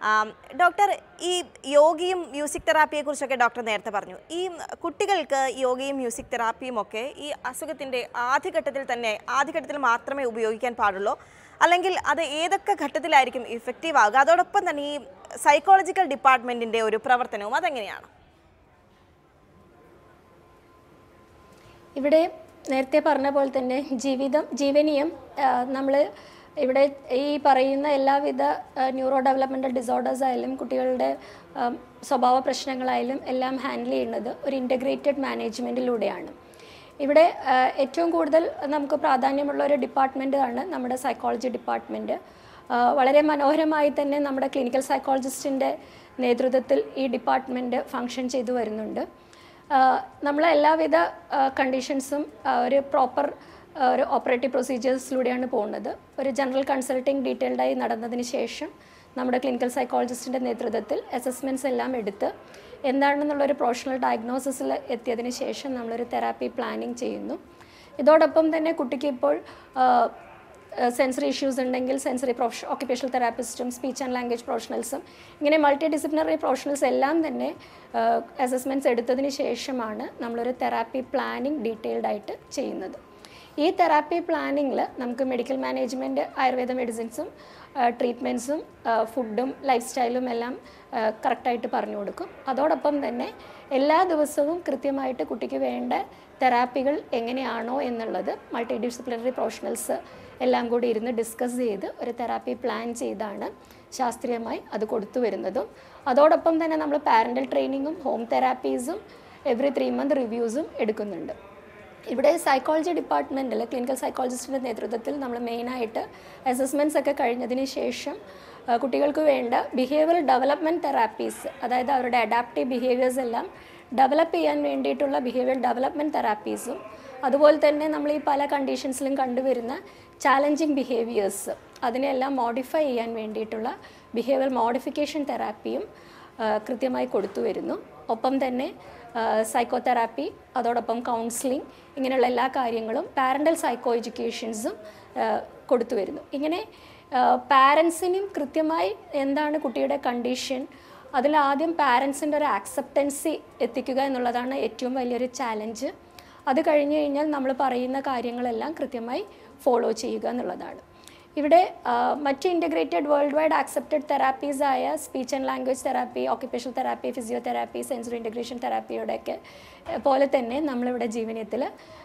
ആം, doctor ഈ യോഗയും music തെറാപ്പിയെ കുറിച്ചൊക്കെ ഡോക്ടർ നേരത്തെ പറഞ്ഞു ഈ കുട്ടികൾക്ക് യോഗയും മ്യൂസിക് തെറാപ്പിയും ഒക്കെ ഈ അസുഖത്തിൻ്റെ ആദ്യഘട്ടത്തിൽ തന്നെ ആദ്യഘട്ടത്തിൽ മാത്രമേ ഉപയോഗിക്കാൻ പാടുള്ളൂ അല്ലെങ്കിൽ അത് ഏതൊക്കെ ഘട്ടത്തിലായിരിക്കും ഇഫക്റ്റീവ് ആകുക അതോടൊപ്പം തന്നെ ഈ സൈക്കോളജിക്കൽ ഡിപ്പാർട്ട്മെൻറ്റിൻ്റെ ഒരു പ്രവർത്തനവും അതെങ്ങനെയാണ് ഇവിടെ നേരത്തെ പറഞ്ഞ പോലെ തന്നെ ജീവിതം ജീവനീയം നമ്മൾ ഇവിടെ ഈ പറയുന്ന എല്ലാവിധ ന്യൂറോ ഡെവലപ്മെൻറ്റൽ ഡിസോർഡേഴ്സ് ആയാലും കുട്ടികളുടെ ആ, സ്വഭാവ പ്രശ്നങ്ങളായാലും എല്ലാം ഹാൻഡിൽ ചെയ്യുന്നത് ഒരു ഇൻ്റഗ്രേറ്റഡ് മാനേജ്മെൻറ്റിലൂടെയാണ് ഇവിടെ ആ, ഏറ്റവും കൂടുതൽ നമുക്ക് പ്രാധാന്യമുള്ള ഒരു ഡിപ്പാർട്ട്മെൻ്റ് ആണ് നമ്മുടെ സൈക്കോളജി ഡിപ്പാർട്ട്മെൻറ്റ് വളരെ മനോഹരമായി തന്നെ നമ്മുടെ ക്ലിനിക്കൽ സൈക്കോളജിസ്റ്റിൻ്റെ നേതൃത്വത്തിൽ ഈ ഡിപ്പാർട്ട്മെൻറ്റ് ഫങ്ഷൻ ചെയ്തു വരുന്നുണ്ട് നമ്മൾ എല്ലാവിധ കണ്ടീഷൻസും ഒരു പ്രോപ്പർ ഒരു ഓപ്പറേറ്റീവ് പ്രൊസീജിയേഴ്സിലൂടെയാണ് പോകുന്നത് ഒരു ജനറൽ കൺസൾട്ടിങ് ഡീറ്റെയിൽഡായി നടന്നതിന് ശേഷം നമ്മുടെ ക്ലിനിക്കൽ സൈക്കോളജിസ്റ്റിൻ്റെ നേതൃത്വത്തിൽ അസസ്മെൻറ്റ്സ് എല്ലാം എടുത്ത് എന്താണെന്നുള്ളൊരു പ്രൊഫഷണൽ ഡയഗ്നോസിസിൽ എത്തിയതിന് ശേഷം നമ്മളൊരു തെറാപ്പി പ്ലാനിങ് ചെയ്യുന്നു ഇതോടൊപ്പം തന്നെ കുട്ടിക്ക് ഇപ്പോൾ സെൻസറി ഇഷ്യൂസ് ഉണ്ടെങ്കിൽ സെൻസറി പ്രൊഫഷ ഓക്യുപ്പേഷണൽ തെറാപ്പിസ്റ്റും സ്പീച്ച് ആൻഡ് ലാംഗ്വേജ് പ്രൊഫഷണൽസും ഇങ്ങനെ മൾട്ടി ഡിസിപ്ലിനറി പ്രൊഫഷണൽസ് എല്ലാം തന്നെ അസസ്മെൻറ്റ്സ് എടുത്തതിന് ശേഷമാണ് നമ്മളൊരു തെറാപ്പി പ്ലാനിങ് ഡീറ്റെയിൽഡ് ആയിട്ട് ചെയ്യുന്നത് ഈ തെറാപ്പി പ്ലാനിങ്ങിൽ നമുക്ക് മെഡിക്കൽ മാനേജ്മെൻറ്റ് ആയുർവേദ മെഡിസിൻസും ട്രീറ്റ്മെൻറ്റ്സും ഫുഡും ലൈഫ് സ്റ്റൈലും എല്ലാം കറക്റ്റായിട്ട് പറഞ്ഞു കൊടുക്കും അതോടൊപ്പം തന്നെ എല്ലാ ദിവസവും കൃത്യമായിട്ട് കുട്ടിക്ക് വേണ്ട തെറാപ്പികൾ എങ്ങനെയാണോ എന്നുള്ളത് മൾട്ടി ഡിസിപ്ലിനറി പ്രൊഫഷണൽസ് എല്ലാം കൂടി ഇരുന്ന് ഡിസ്കസ് ചെയ്ത് ഒരു തെറാപ്പി പ്ലാൻ ചെയ്താണ് ശാസ്ത്രീയമായി അത് കൊടുത്തു വരുന്നതും അതോടൊപ്പം തന്നെ നമ്മൾ പാരൻ്റൽ ട്രെയിനിങ്ങും ഹോം തെറാപ്പീസും എവറി ത്രീ മന്ത് റിവ്യൂസും എടുക്കുന്നുണ്ട് ഇവിടെ സൈക്കോളജി ഡിപ്പാർട്ട്മെൻറ്റിൽ ക്ലിനിക്കൽ സൈക്കോളജിസ്റ്റിൻ്റെ നേതൃത്വത്തിൽ നമ്മൾ മെയിനായിട്ട് അസസ്മെൻറ്റ്സ് ഒക്കെ കഴിഞ്ഞതിന് ശേഷം ആ, കുട്ടികൾക്ക് വേണ്ട ബിഹേവിയർ ഡെവലപ്മെൻറ്റ് തെറാപ്പീസ് അതായത് അവരുടെ അഡാപ്റ്റീവ് ബിഹേവിയേഴ്സ് എല്ലാം ഡെവലപ്പ് ചെയ്യാൻ വേണ്ടിയിട്ടുള്ള ബിഹേവിയർ ഡെവലപ്മെൻറ്റ് തെറാപ്പീസും അതുപോലെ തന്നെ നമ്മൾ ഈ പല കണ്ടീഷൻസിലും കണ്ടുവരുന്ന ചാലഞ്ചിങ് ബിഹേവിയേഴ്സ് അതിനെല്ലാം മോഡിഫൈ ചെയ്യാൻ വേണ്ടിയിട്ടുള്ള ബിഹേവിയർ മോഡിഫിക്കേഷൻ തെറാപ്പിയും ആ, കൃത്യമായി കൊടുത്തു വരുന്നു ഒപ്പം തന്നെ സൈക്കോ തെറാപ്പി അതോടൊപ്പം കൗൺസിലിംഗ് ഇങ്ങനെയുള്ള എല്ലാ കാര്യങ്ങളും പാരൻ്റൽ സൈക്കോ എഡ്യൂക്കേഷൻസും കൊടുത്തു വരുന്നു ഇങ്ങനെ പാരൻസിനും കൃത്യമായി എന്താണ് കുട്ടിയുടെ കണ്ടീഷൻ അതിലാദ്യം പാരൻസിൻ്റെ ഒരു ആക്സെപ്റ്റൻസി എത്തിക്കുക എന്നുള്ളതാണ് ഏറ്റവും വലിയൊരു ചാലഞ്ച് അത് കഴിഞ്ഞ് കഴിഞ്ഞാൽ നമ്മൾ പറയുന്ന കാര്യങ്ങളെല്ലാം കൃത്യമായി ഫോളോ ചെയ്യുക എന്നുള്ളതാണ് ഇവിടെ ആ, മറ്റ് integrated world wide accepted therapies ആയ speech and language therapy occupational therapy physiotherapy sensory integration തെറാപ്പിയുടെയൊക്കെ എ, പോലെ തന്നെ നമ്മളിവിടെ ജീവനത്തിൽ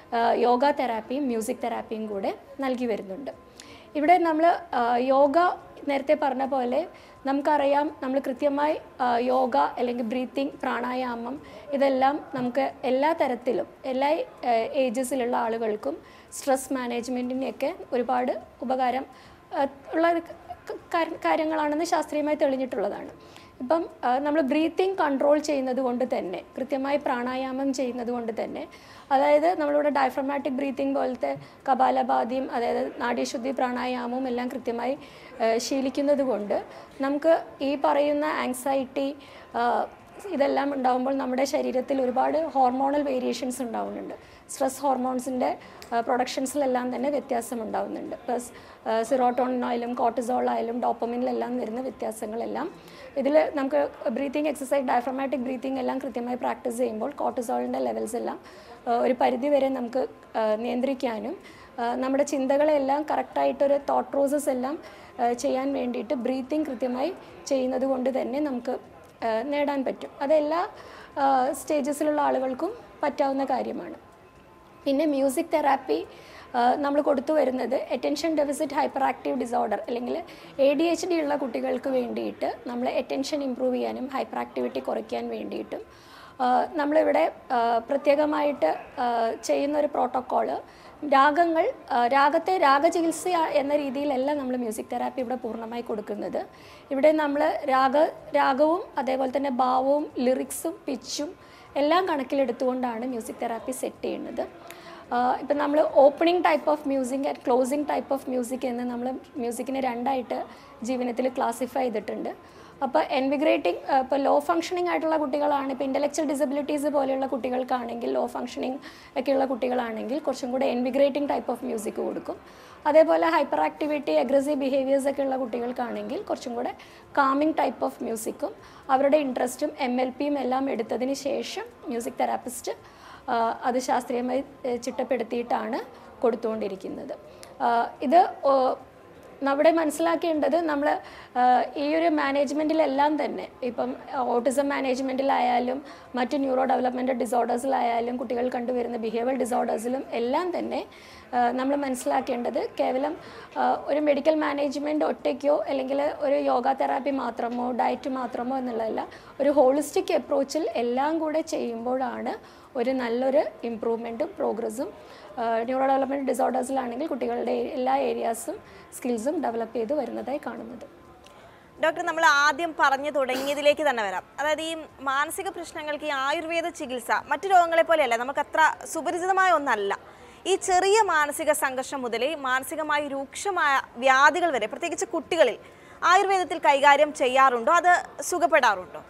യോഗ തെറാപ്പിയും മ്യൂസിക് തെറാപ്പിയും കൂടെ നൽകി വരുന്നുണ്ട് ഇവിടെ നമ്മൾ യോഗ നേരത്തെ പറഞ്ഞ പോലെ നമുക്കറിയാം നമ്മൾ കൃത്യമായി ആ, യോഗ അല്ലെങ്കിൽ ബ്രീത്തിങ് പ്രാണായാമം ഇതെല്ലാം നമുക്ക് എല്ലാ തരത്തിലും എല്ലാ ഏജസിലുള്ള ആളുകൾക്കും സ്ട്രെസ് മാനേജ്മെൻറ്റിനെയൊക്കെ ഒരുപാട് ഉപകാരം ആ, ഉള്ള ഒരു ക- കാ- കാര്യങ്ങളാണെന്ന് ശാസ്ത്രീയമായി തെളിഞ്ഞിട്ടുള്ളതാണ് ഇപ്പം നമ്മൾ ബ്രീത്തിങ് കൺട്രോൾ ചെയ്യുന്നത് കൊണ്ട് തന്നെ കൃത്യമായി പ്രാണായാമം ചെയ്യുന്നത് കൊണ്ട് തന്നെ അതായത് നമ്മളിവിടെ ഡയഫ്രമാറ്റിക് ബ്രീത്തിങ് പോലത്തെ കപാലഭാതിയും അതായത് നാഡീശുദ്ധി പ്രാണായാമവും എല്ലാം കൃത്യമായി ആ, ശീലിക്കുന്നത് കൊണ്ട് നമുക്ക് ഈ പറയുന്ന ആങ്സൈറ്റി ഇതെല്ലാം ഉണ്ടാകുമ്പോൾ നമ്മുടെ ശരീരത്തിൽ ഒരുപാട് ഹോർമോണൽ വേരിയേഷൻസ് ഉണ്ടാവുന്നുണ്ട് സ്ട്രെസ് ഹോർമോൺസിൻ്റെ പ്രൊഡക്ഷൻസിലെല്ലാം തന്നെ വ്യത്യാസം ഉണ്ടാവുന്നുണ്ട് പ്ലസ് സിറോട്ടോണിനായാലും കോർട്ടിസോളായാലും ഡോപ്പമിനിലെല്ലാം വരുന്ന വ്യത്യാസങ്ങളെല്ലാം ഇതിൽ നമുക്ക് ബ്രീത്തിങ് എക്സസൈസ് ഡയഫ്രമാറ്റിക് ബ്രീത്തിങ് എല്ലാം കൃത്യമായി പ്രാക്ടീസ് ചെയ്യുമ്പോൾ കോർട്ടിസോളിൻ്റെ ലെവൽസ് എല്ലാം ആ, ഒരു പരിധി വരെ നമുക്ക് ആ, നിയന്ത്രിക്കാനും ആ, നമ്മുടെ ചിന്തകളെല്ലാം കറക്റ്റായിട്ടൊരു തോട്ട് പ്രോസസ് എല്ലാം ആ, ചെയ്യാൻ വേണ്ടിയിട്ട് ബ്രീത്തിങ് കൃത്യമായി ചെയ്യുന്നത് കൊണ്ട് തന്നെ നമുക്ക് ആ, നേടാൻ പറ്റും അതെല്ലാ സ്റ്റേജസിലുള്ള ആളുകൾക്കും പറ്റാവുന്ന കാര്യമാണ് പിന്നെ മ്യൂസിക് തെറാപ്പി നമ്മൾ കൊടുത്തു വരുന്നത് attention deficit hyper active disorder അല്ലെങ്കിൽ എ ഡി എച്ച് ഡി ഉള്ള കുട്ടികൾക്ക് വേണ്ടിയിട്ട് നമ്മൾ അറ്റൻഷൻ ഇമ്പ്രൂവ് ചെയ്യാനും ഹൈപ്പർ ആക്ടിവിറ്റി കുറയ്ക്കാൻ വേണ്ടിയിട്ടും ആ, നമ്മളിവിടെ ആ, പ്രത്യേകമായിട്ട് ആ, ചെയ്യുന്ന ഒരു പ്രോട്ടോക്കോള് രാഗങ്ങൾ ആ, രാഗത്തെ രാഗചികിത്സ എന്ന രീതിയിലല്ല നമ്മൾ മ്യൂസിക് തെറാപ്പി ഇവിടെ പൂർണ്ണമായി കൊടുക്കുന്നത് ഇവിടെ നമ്മൾ രാഗ രാഗവും അതേപോലെ തന്നെ ഭാവവും ലിറിക്സും പിച്ചും എല്ലാം കണക്കിലെടുത്തുകൊണ്ടാണ് മ്യൂസിക് തെറാപ്പി സെറ്റ് ചെയ്യുന്നത് ഇപ്പം നമ്മൾ opening type of music and closing type of music എന്ന് നമ്മൾ മ്യൂസിക്കിനെ രണ്ടായിട്ട് ജീവനത്തിൽ ക്ലാസിഫൈ ചെയ്തിട്ടുണ്ട് അപ്പോൾ എൻവിഗ്രേറ്റിംഗ് ഇപ്പോൾ ലോ ഫങ്ഷനിങ് ആയിട്ടുള്ള കുട്ടികളാണ് ഇപ്പോൾ ഇൻ്റലക്ച്വൽ ഡിസബിലിറ്റീസ് പോലെയുള്ള കുട്ടികൾക്കാണെങ്കിൽ ലോ ഫങ്ഷനിങ് ഒക്കെയുള്ള കുട്ടികളാണെങ്കിൽ കുറച്ചും കൂടെ എൻവിഗ്രേറ്റിംഗ് ടൈപ്പ് ഓഫ് മ്യൂസിക് കൊടുക്കും അതേപോലെ ഹൈപ്പർ ആക്ടിവിറ്റി അഗ്രസീവ് ബിഹേവിയേഴ്സ് ഒക്കെ ഉള്ള കുട്ടികൾക്കാണെങ്കിൽ കുറച്ചും കൂടെ കാമിംഗ് ടൈപ്പ് ഓഫ് മ്യൂസിക്കും അവരുടെ ഇൻട്രസ്റ്റും എം എൽ പിയും എല്ലാം എടുത്തതിന് ശേഷം മ്യൂസിക് തെറാപ്പിസ്റ്റ് അത് ശാസ്ത്രീയമായി ഏഹ്, ചിട്ടപ്പെടുത്തിയിട്ടാണ് കൊടുത്തുകൊണ്ടിരിക്കുന്നത് ആഹ് ഇത് ഓ- നമ്മുടെ മനസ്സിലാക്കേണ്ടത് നമ്മൾ ഈ ഒരു മാനേജ്മെൻറ്റിലെല്ലാം തന്നെ ഇപ്പം ഓട്ടിസം മാനേജ്മെൻറ്റിലായാലും മറ്റ് ന്യൂറോ ഡെവലപ്മെൻറ്റ് ഡിസോർഡേഴ്സിലായാലും കുട്ടികൾ കണ്ടുവരുന്ന ബിഹേവിയർ ഡിസോർഡേഴ്സിലും എല്ലാം തന്നെ നമ്മൾ മനസ്സിലാക്കേണ്ടത് കേവലം ആ, ഒരു മെഡിക്കൽ മാനേജ്മെൻറ്റ് ഒറ്റയ്ക്കോ അല്ലെങ്കിൽ ഒരു യോഗ തെറാപ്പി മാത്രമോ ഡയറ്റ് മാത്രമോ എന്നുള്ളതല്ല ഒരു ഹോളിസ്റ്റിക് അപ്രോച്ചിൽ എല്ലാം കൂടെ ചെയ്യുമ്പോഴാണ് ഒരു നല്ലൊരു ഇമ്പ്രൂവ്മെൻറ്റും പ്രോഗ്രസ്സും ന്യൂറോ ഡെവലപ്മെൻറ്റ് ഡിസോർഡേഴ്സിലാണെങ്കിൽ കുട്ടികളുടെ എല്ലാ ഏരിയാസും സ്കിൽസും ഡെവലപ്പ് ചെയ്ത് വരുന്നതായി കാണുന്നത് ഡോക്ടർ നമ്മൾ ആദ്യം പറഞ്ഞു തുടങ്ങിയതിലേക്ക് തന്നെ വരാം അതായത് ഈ മാനസിക പ്രശ്നങ്ങൾക്ക് ഈ ആയുർവേദ ചികിത്സ മറ്റു രോഗങ്ങളെ പോലെയല്ല നമുക്ക് അത്ര സുപരിചിതമായ ഒന്നല്ല ഈ ചെറിയ മാനസിക സംഘർഷം മുതൽ മാനസികമായി രൂക്ഷമായ വ്യാധികൾ വരെ പ്രത്യേകിച്ച് കുട്ടികളിൽ ആയുർവേദത്തിൽ കൈകാര്യം ചെയ്യാറുണ്ടോ അത് സുഖപ്പെടാറുണ്ടോ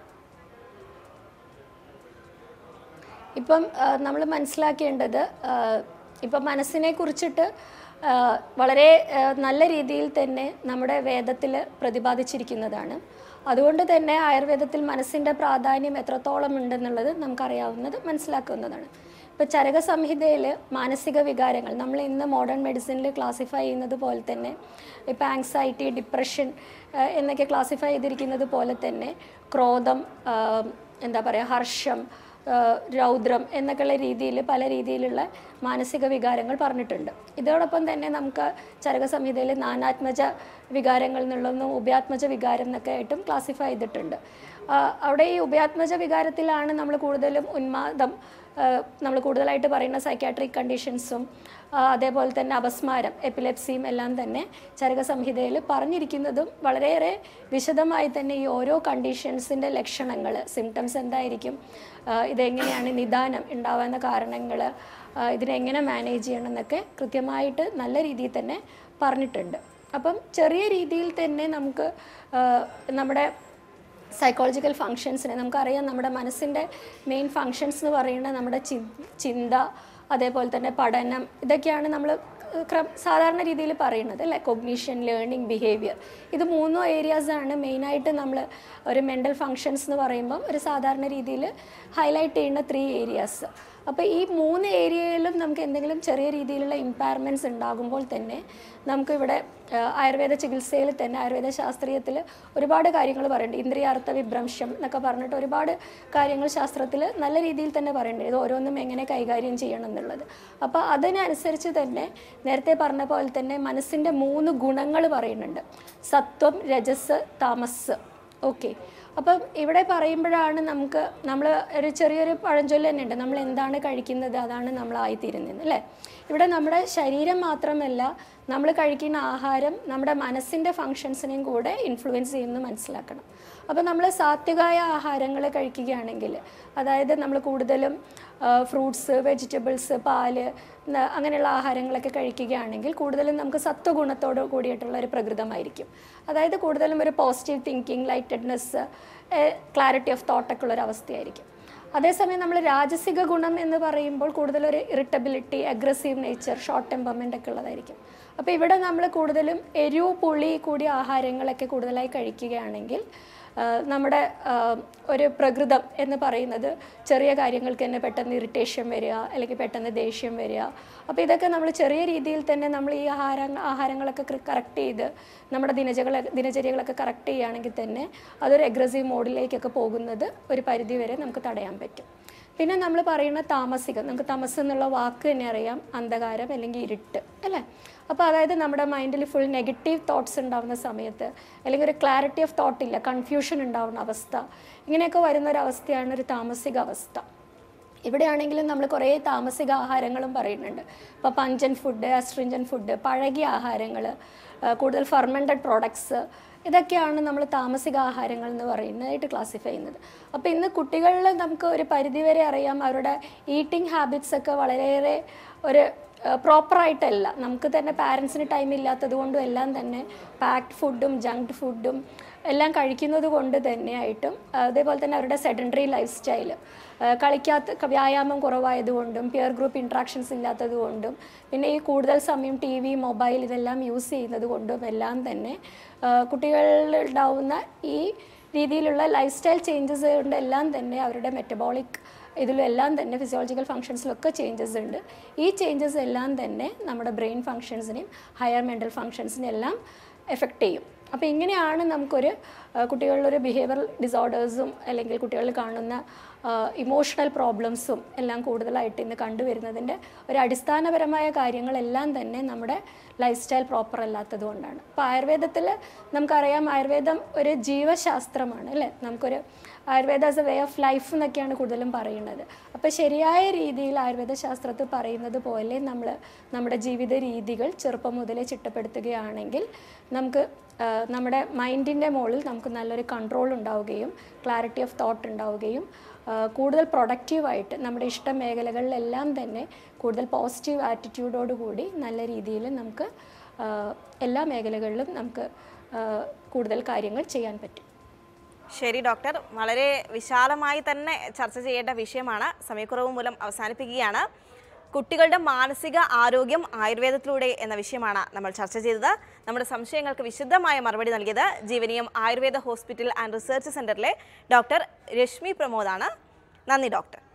ഇപ്പം നമ്മൾ മനസ്സിലാക്കേണ്ടത് ആ, ഇപ്പം മനസ്സിനെ കുറിച്ചിട്ട് ആ, വളരെ ആ, നല്ല രീതിയിൽ തന്നെ നമ്മുടെ വേദത്തിൽ പ്രതിപാദിച്ചിരിക്കുന്നതാണ് അതുകൊണ്ട് തന്നെ ആയുർവേദത്തിൽ മനസ്സിൻ്റെ പ്രാധാന്യം എത്രത്തോളം ഉണ്ടെന്നുള്ളത് നമുക്കറിയാവുന്നത് മനസ്സിലാക്കുന്നതാണ് ഇപ്പോൾ ചരക സംഹിതയിൽ മാനസിക വികാരങ്ങൾ നമ്മൾ ഇന്ന് മോഡേൺ മെഡിസിനിൽ ക്ലാസിഫൈ ചെയ്യുന്നത് പോലെ തന്നെ ഇപ്പോൾ ആങ്സൈറ്റി ഡിപ്രഷൻ എന്നൊക്കെ ക്ലാസിഫൈ ചെയ്തിരിക്കുന്നത് പോലെ തന്നെ ക്രോധം ആ, എന്താ പറയുക ഹർഷം ആ, രൗദ്രം എന്നൊക്കെയുള്ള രീതിയിൽ പല രീതിയിലുള്ള മാനസിക വികാരങ്ങൾ പറഞ്ഞിട്ടുണ്ട് ഇതോടൊപ്പം തന്നെ നമുക്ക് ചരക സംഹിതയിൽ നാനാത്മജ വികാരങ്ങൾ എന്നുള്ളതും ഉഭയാത്മജ വികാരം എന്നൊക്കെ ആയിട്ടും ക്ലാസിഫൈ ചെയ്തിട്ടുണ്ട് ആ, അവിടെ ഈ ഉഭയാത്മജ വികാരത്തിലാണ് നമ്മൾ കൂടുതലും ഉന്മാദം നമ്മൾ കൂടുതലായിട്ട് പറയുന്ന സൈക്കാട്രിക് കണ്ടീഷൻസും അതേപോലെ തന്നെ അപസ്മാരം എപ്പിലെപ്സിയും എല്ലാം തന്നെ ചരക സംഹിതയിൽ പറഞ്ഞിരിക്കുന്നതും വളരെയേറെ വിശദമായി തന്നെ ഈ ഓരോ കണ്ടീഷൻസിൻ്റെ ലക്ഷണങ്ങൾ സിംറ്റംസ് എന്തായിരിക്കും ആ, ഇതെങ്ങനെയാണ് നിദാനം ഉണ്ടാവാവുന്ന കാരണങ്ങൾ ഇതിനെങ്ങനെ മാനേജ് ചെയ്യണം എന്നൊക്കെ കൃത്യമായിട്ട് നല്ല രീതിയിൽ തന്നെ പറഞ്ഞിട്ടുണ്ട് അപ്പം ചെറിയ രീതിയിൽ തന്നെ നമുക്ക് ആ, നമ്മുടെ സൈക്കോളജിക്കൽ ഫങ്ഷൻസിനെ നമുക്കറിയാം നമ്മുടെ മനസ്സിൻ്റെ മെയിൻ ഫങ്ഷൻസ് എന്ന് പറയുന്നത് നമ്മുടെ ചി- ചിന്ത അതേപോലെ തന്നെ പഠനം ഇതൊക്കെയാണ് നമ്മൾ സാധാരണ രീതിയിൽ പറയുന്നത് അല്ലേ കൊഗ്നീഷൻ ലേണിംഗ് ബിഹേവിയർ ഇത് മൂന്നോ ഏരിയാസാണ് മെയിനായിട്ട് നമ്മൾ ഒരു മെൻ്റൽ ഫങ്ഷൻസ് എന്ന് പറയുമ്പം ഒരു സാധാരണ രീതിയിൽ ഹൈലൈറ്റ് ചെയ്യുന്ന ത്രീ ഏരിയാസ് അപ്പോൾ ഈ മൂന്ന് ഏരിയയിലും നമുക്ക് എന്തെങ്കിലും ചെറിയ രീതിയിലുള്ള ഇമ്പയർമെൻറ്റ്സ് ഉണ്ടാകുമ്പോൾ തന്നെ നമുക്കിവിടെ ആ, ആയുർവേദ ചികിത്സയിൽ തന്നെ ആയുർവേദ ശാസ്ത്രീയത്തിൽ ഒരുപാട് കാര്യങ്ങൾ പറയുന്നുണ്ട് ഇന്ദ്രിയാർത്ഥ വിഭ്രംശം എന്നൊക്കെ പറഞ്ഞിട്ട് ഒരുപാട് കാര്യങ്ങൾ ശാസ്ത്രത്തിൽ നല്ല രീതിയിൽ തന്നെ പറയുന്നുണ്ട് ഇത് ഓരോന്നും എങ്ങനെ കൈകാര്യം ചെയ്യണം എന്നുള്ളത് അപ്പോൾ അതിനനുസരിച്ച് തന്നെ നേരത്തെ പറഞ്ഞ പോലെ തന്നെ മനസ്സിൻ്റെ മൂന്ന് ഗുണങ്ങൾ പറയുന്നുണ്ട് സത്വം രജസ് താമസ് ഓക്കെ അപ്പം ഇവിടെ പറയുമ്പോഴാണ് നമുക്ക് നമ്മൾ ഒരു ചെറിയൊരു പഴഞ്ചൊല്ല് തന്നെ ഉണ്ട് നമ്മൾ എന്താണ് കഴിക്കുന്നത് അതാണ് നമ്മളായിത്തീരുന്നത് അല്ലേ ഇവിടെ നമ്മുടെ ശരീരം മാത്രമല്ല നമ്മൾ കഴിക്കുന്ന ആഹാരം നമ്മുടെ മനസ്സിൻ്റെ ഫങ്ഷൻസിനെയും കൂടെ ഇൻഫ്ലുവൻസ് ചെയ്യുന്നു മനസ്സിലാക്കണം അപ്പോൾ നമ്മൾ സാത്വികമായ ആഹാരങ്ങൾ കഴിക്കുകയാണെങ്കിൽ അതായത് നമ്മൾ കൂടുതലും ഫ്രൂട്ട്സ് വെജിറ്റബിൾസ് പാല് ന- അങ്ങനെയുള്ള ആഹാരങ്ങളൊക്കെ കഴിക്കുകയാണെങ്കിൽ കൂടുതലും നമുക്ക് സത്വഗുണത്തോട് കൂടിയിട്ടുള്ള ഒരു പ്രകൃതമായിരിക്കും അതായത് കൂടുതലും ഒരു positive thinking lightedness clarity of തോട്ടൊക്കെ ഉള്ള ഒരു അവസ്ഥയായിരിക്കും അതേസമയം നമ്മൾ രാജസിക ഗുണം എന്ന് പറയുമ്പോൾ കൂടുതലൊരു irritability aggressive nature short temperament ഒക്കെ ഉള്ളതായിരിക്കും അപ്പോൾ ഇവിടെ നമ്മൾ കൂടുതലും എരിവ് പുളി കൂടിയ ആഹാരങ്ങളൊക്കെ കൂടുതലായി കഴിക്കുകയാണെങ്കിൽ ആ, നമ്മുടെ ആ, ഒരു പ്രകൃതം എന്ന് പറയുന്നത് ചെറിയ കാര്യങ്ങൾക്ക് തന്നെ പെട്ടെന്ന് ഇറിറ്റേഷൻ വരിക അല്ലെങ്കിൽ പെട്ടെന്ന് ദേഷ്യം വരിക അപ്പോൾ ഇതൊക്കെ നമ്മൾ ചെറിയ രീതിയിൽ തന്നെ നമ്മൾ ഈ ആഹാര ആഹാരങ്ങളൊക്കെ കറക്റ്റ് ചെയ്ത് നമ്മുടെ ദിനചകൾ ദിനചര്യകളൊക്കെ കറക്റ്റ് ചെയ്യുകയാണെങ്കിൽ തന്നെ അതൊരു അഗ്രസീവ് മോഡിലേക്കൊക്കെ പോകുന്നത് ഒരു പരിധി വരെ നമുക്ക് തടയാൻ പറ്റും പിന്നെ നമ്മൾ പറയുന്ന താമസികം നമുക്ക് തമസ് എന്നുള്ള വാക്ക് തന്നെ അറിയാം അന്ധകാരം അല്ലെങ്കിൽ ഇരുട്ട് അല്ലേ അപ്പോൾ അതായത് നമ്മുടെ മൈൻഡിൽ ഫുൾ നെഗറ്റീവ് തോട്ട്സ് ഉണ്ടാവുന്ന സമയത്ത് അല്ലെങ്കിൽ ഒരു ക്ലാരിറ്റി ഓഫ് തോട്ട് ഇല്ല കൺഫ്യൂഷൻ ഉണ്ടാവുന്ന അവസ്ഥ ഇങ്ങനെയൊക്കെ വരുന്ന ഒരു അവസ്ഥയാണ് ഒരു താമസിക അവസ്ഥ ഇവിടെയാണെങ്കിലും നമ്മൾ കുറേ താമസിക ആഹാരങ്ങളും പറയുന്നുണ്ട് ഇപ്പോൾ പഞ്ചൻ ഫുഡ് അസ്ട്രിഞ്ചൻ ഫുഡ് പഴകിയ ആഹാരങ്ങൾ കൂടുതൽ ഫെർമെൻറ്റഡ് പ്രോഡക്ട്സ് ഇതൊക്കെയാണ് നമ്മൾ താമസിക ആഹാരങ്ങൾ എന്ന് പറയുന്നതായിട്ട് ക്ലാസിഫൈ ചെയ്യുന്നത് അപ്പോൾ ഇന്ന് കുട്ടികളിൽ നമുക്ക് ഒരു പരിധിവരെ അറിയാം അവരുടെ ഈറ്റിംഗ് ഹാബിറ്റ്സ് ഒക്കെ വളരെയേറെ ഒരു പ്രോപ്പറായിട്ടല്ല നമുക്ക് തന്നെ പാരൻസിന് ടൈം ഇല്ലാത്തത് കൊണ്ടും എല്ലാം തന്നെ പാക്ഡ് ഫുഡും ജങ്ക് ഫുഡും എല്ലാം കഴിക്കുന്നത് കൊണ്ട് തന്നെയായിട്ടും അതേപോലെ തന്നെ അവരുടെ സെഡൻഡറി ലൈഫ് സ്റ്റൈൽ കളിക്കാത്ത വ്യായാമം കുറവായതുകൊണ്ടും പിയർ ഗ്രൂപ്പ് ഇൻട്രാക്ഷൻസ് ഇല്ലാത്തത് കൊണ്ടും പിന്നെ ഈ കൂടുതൽ സമയം ടി വി മൊബൈൽ ഇതെല്ലാം യൂസ് ചെയ്യുന്നത് കൊണ്ടും എല്ലാം തന്നെ ആ, കുട്ടികളിൽ ഉണ്ടാവുന്ന ഈ രീതിയിലുള്ള ലൈഫ് സ്റ്റൈൽ ചേഞ്ചസ് കൊണ്ട് എല്ലാം തന്നെ അവരുടെ മെറ്റബോളിക് ഇതിലും എല്ലാം തന്നെ ഫിസിയോളജിക്കൽ ഫങ്ഷൻസിലൊക്കെ ചേഞ്ചസ് ഉണ്ട് ഈ ചേഞ്ചസ് എല്ലാം തന്നെ നമ്മുടെ ബ്രെയിൻ ഫങ്ഷൻസിനെയും ഹയർ മെൻ്റൽ ഫങ്ഷൻസിനെയും എല്ലാം എഫക്റ്റ് ചെയ്യും അപ്പോൾ ഇങ്ങനെയാണ് നമുക്കൊരു ആ, കുട്ടികളിലൊരു ബിഹേവിയർ ഡിസോർഡേഴ്സും അല്ലെങ്കിൽ കുട്ടികളിൽ കാണുന്ന ഇമോഷണൽ പ്രോബ്ലംസും എല്ലാം കൂടുതലായിട്ട് ഇന്ന് കണ്ടുവരുന്നതിൻ്റെ ഒരു അടിസ്ഥാനപരമായ കാര്യങ്ങളെല്ലാം തന്നെ നമ്മുടെ ലൈഫ് സ്റ്റൈൽ പ്രോപ്പർ അല്ലാത്തത് കൊണ്ടാണ് അപ്പോൾ ആയുർവേദത്തിൽ നമുക്കറിയാം ആയുർവേദം ഒരു ജീവശാസ്ത്രമാണ് അല്ലേ നമുക്കൊരു Ayurveda as a way of life എന്നൊക്കെയാണ് കൂടുതലും പറയുന്നത് അപ്പോൾ ശരിയായ രീതിയിൽ ആയുർവേദ ശാസ്ത്രത്തിൽ പറയുന്നത് പോലെ നമ്മൾ നമ്മുടെ ജീവിത രീതികൾ ചെറുപ്പം മുതലേ ചിട്ടപ്പെടുത്തുകയാണെങ്കിൽ നമുക്ക് ആ, നമ്മുടെ മൈൻഡിൻ്റെ മുകളിൽ നമുക്ക് നല്ലൊരു കൺട്രോൾ ഉണ്ടാവുകയും ക്ലാരിറ്റി ഓഫ് തോട്ട് ഉണ്ടാവുകയും ആ, കൂടുതൽ പ്രൊഡക്റ്റീവായിട്ട് നമ്മുടെ ഇഷ്ട മേഖലകളിലെല്ലാം തന്നെ കൂടുതൽ പോസിറ്റീവ് ആറ്റിറ്റ്യൂഡോടുകൂടി നല്ല രീതിയിൽ നമുക്ക് ആ, എല്ലാ മേഖലകളിലും നമുക്ക് ആ, കൂടുതൽ കാര്യങ്ങൾ ചെയ്യാൻ പറ്റും ശരി ഡോക്ടർ വളരെ വിശാലമായി തന്നെ ചർച്ച ചെയ്യേണ്ട വിഷയമാണ് സമയക്കുറവ് മൂലം അവസാനിപ്പിക്കുകയാണ് കുട്ടികളുടെ മാനസിക ആരോഗ്യം ആയുർവേദത്തിലൂടെ എന്ന വിഷയമാണ് നമ്മൾ ചർച്ച ചെയ്തത് നമ്മുടെ സംശയങ്ങൾക്ക് വിശദമായ മറുപടി നൽകിയത് Jeevaneeyam Ayurveda hospital and research സെന്ററിലെ ഡോക്ടർ രശ്മി പ്രമോദാണ് നന്ദി ഡോക്ടർ